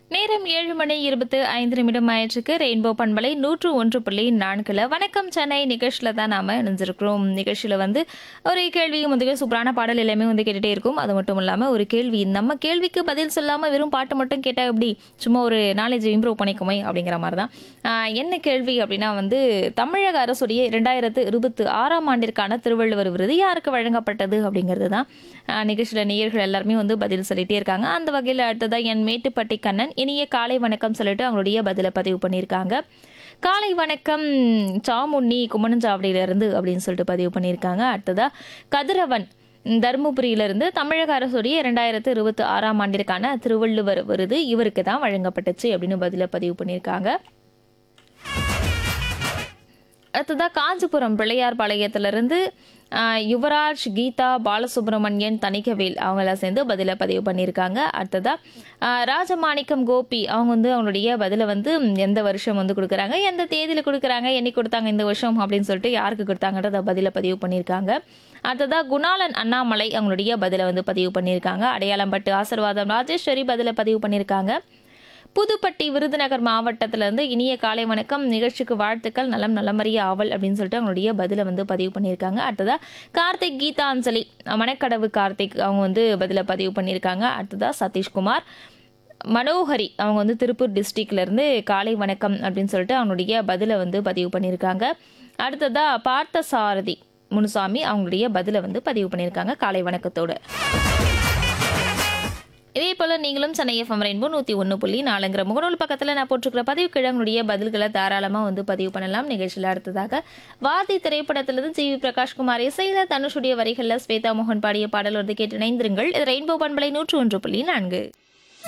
நேரம் ஏழு மணி இருபத்து ஐந்து நிமிடம் ஆயிற்றுக்கு ரெயின்போ பண்பலை நூற்று ஒன்று புள்ளி நான்குல வணக்கம் சென்னை நிகழ்ச்சியில் தான் நாம இணைஞ்சிருக்கிறோம் நிகழ்ச்சியில் வந்து ஒரு கேள்வி வந்து சூப்பரான பாடல் எல்லாமே வந்து கேட்டுட்டே இருக்கும் அது மட்டும் இல்லாமல் ஒரு கேள்வி நம்ம கேள்விக்கு பதில் சொல்லாமல் வெறும் பாட்டு மட்டும் கேட்டால் எப்படி சும்மா ஒரு நாலேஜ் இம்ப்ரூவ் பண்ணிக்குமே அப்படிங்கிற மாதிரி தான் ஆஹ் என்ன கேள்வி அப்படின்னா வந்து தமிழக அரசுடைய இரண்டாயிரத்து இருபத்தி ஆறாம் ஆண்டிற்கான திருவள்ளுவர் விருது யாருக்கு வழங்கப்பட்டது அப்படிங்கிறது தான் நிகழ்ச்சியில் நேயர்கள் எல்லாருமே வந்து பதில் சொல்லிட்டே இருக்காங்க அந்த வகையில் அடுத்ததாக என் மேட்டுப்பட்டி கண்ணன் இனிய காலை வணக்கம் சொல்லிட்டு அவங்களுடைய பதிலை பதிவு பண்ணியிருக்காங்க காலை வணக்கம் சாமுண்ணி கும்மணஞ்சாவடியிலிருந்து அப்படின்னு சொல்லிட்டு பதிவு பண்ணியிருக்காங்க அடுத்ததா கதிரவன் தருமபுரியிலிருந்து தமிழக அரசுடைய இரண்டாயிரத்து இருபத்தி ஆறாம் ஆண்டிற்கான திருவள்ளுவர் விருது இவருக்கு தான் வழங்கப்பட்டுச்சு அப்படின்னு பதிலை பதிவு பண்ணியிருக்காங்க அடுத்ததாக காஞ்சிபுரம் பிள்ளையார் பாளையத்திலிருந்து ஆஹ், யுவராஜ் கீதா பாலசுப்ரமணியன் தணிகவேல் அவங்களாம் சேர்ந்து பதிலை பதிவு பண்ணியிருக்காங்க அடுத்ததாக ராஜமாணிக்கம் கோபி அவங்க வந்து அவங்களுடைய பதிலை வந்து எந்த வருஷம் வந்து கொடுக்குறாங்க எந்த தேதியில் கொடுக்குறாங்க என்னைக்கு கொடுத்தாங்க இந்த வருஷம் அப்படின்னு சொல்லிட்டு யாருக்கு கொடுத்தாங்கன்றத பதிலை பதிவு பண்ணியிருக்காங்க அடுத்ததாக குணாலன் அண்ணாமலை அவங்களுடைய பதிலை வந்து பதிவு பண்ணியிருக்காங்க அடையாளம்பட்டு ஆசீர்வாதம் ராஜேஸ்வரி பதிலை பதிவு பண்ணியிருக்காங்க புதுப்பட்டி விருதுநகர் மாவட்டத்திலிருந்து இனிய காலை வணக்கம் நிகழ்ச்சிக்கு வாழ்த்துக்கள் நலம் நலமறிய ஆவல் அப்படின்னு சொல்லிட்டு அவங்களுடைய பதிலை வந்து பதிவு பண்ணியிருக்காங்க அடுத்ததா கார்த்திக் கீதாஞ்சலி மணக்கடவு கார்த்திக் அவங்க வந்து பதிலை பதிவு பண்ணியிருக்காங்க அடுத்ததா சதீஷ்குமார் மனோஹரி அவங்க வந்து திருப்பூர் டிஸ்ட்ரிக்ட்ல இருந்து காலை வணக்கம் அப்படின்னு சொல்லிட்டு அவங்களுடைய பதிலை வந்து பதிவு பண்ணியிருக்காங்க அடுத்ததா பார்த்த சாரதி முனுசாமி அவங்களுடைய பதிலை வந்து பதிவு பண்ணியிருக்காங்க காலை வணக்கத்தோடு இதே போல நீங்களும் சென்னை எஃப்எம் ரெயின்போ நூற்றி ஒன்று புள்ளி நாலுங்கிற முகநூல் பக்கத்தில் நான் போட்டிருக்கிற பதிவு கிழங்குடைய பதில்களை தாராளமாக வந்து பதிவு பண்ணலாம் நிகழ்ச்சியில் அடுத்ததாக வாதி திரைப்படத்திலிருந்து ஜி வி பிரகாஷ்குமார் இசையில் தனுஷுடைய வரிகளில் ஸ்வேதா மோகன் பாடிய பாடல் வந்து கேட்டு இணைந்திருங்கள் இது ரெயின்போ பண்பலை நூற்று ஒன்று புள்ளி நான்கு